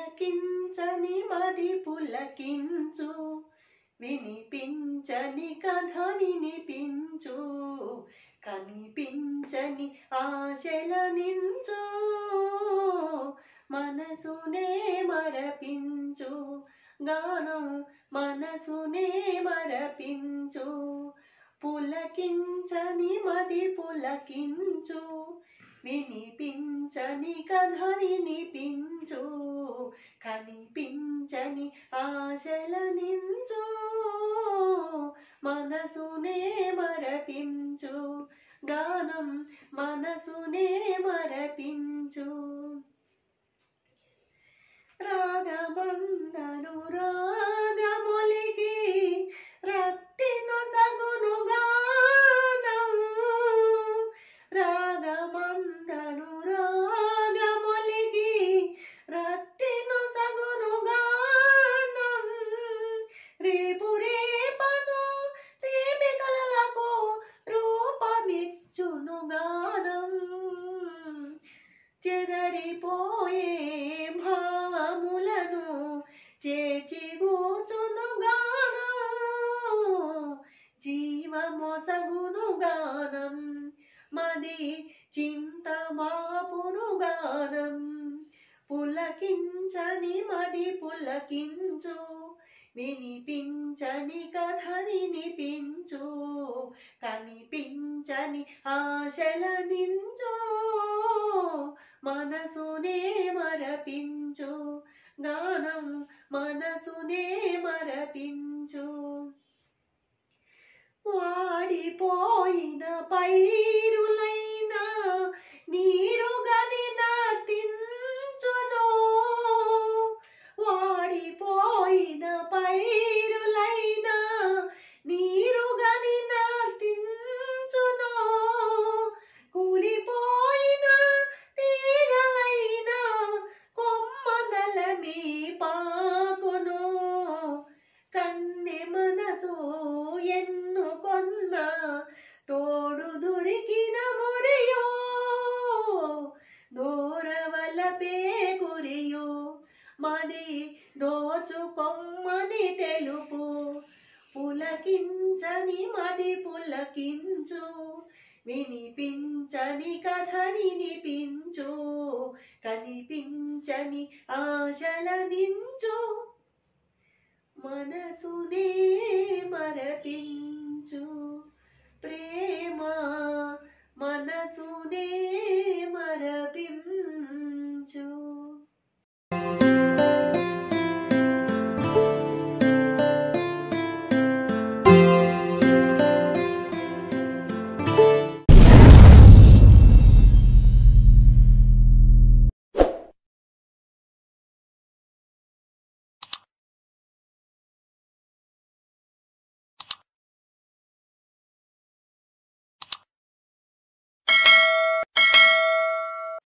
పులకించని మది పులకించు వినిపించని కథ వినిపించు కనిపించని ఆశల నించు మనసునే మరపించు గానం మనసునే మరపించు పులకించని మది పులకించు వినిపించని కథ వినిపించు కనిపించని ఆశల నించు మనసునే మరపించు గానం మనసునే మరపించు రాగమందను రాగమొలికి రక్తిను సగును గానం రాగమందను రాగమొలికి రక్తిను సగును గానం రేపు రేపను తీపి కలలకు రూపమిచ్చును గానం చెదరిపోయే భావములను చేచి కూచును గానం జీవమొసగును గానం మది చింత మాపును గానం పులకించని మది పులకించు వినిపించని కథ వినిపించు కనిపించని ఆశల నించు మనసునే మరపించు గానం మనసునే మరపించు వాడిపోయిన పైరులైనా నీరుగని తించును వాడిపోయిన పైరులైనా నీరుగని తించును కూలిపోయిన తీగలైన కొమ్మనల మీ పాకును కన్నె మనసు ఎన్నుకొన్న తోడు దొరికిన మురియో దూరవల పేగురియో మది దోచుకొమ్మని తెలుపు పులకించని మది పులకించు వినిపించని కథ వినిపించు కనిపించని ఆశల నించు మనసునే మరపించు ప్రేమ మనసునే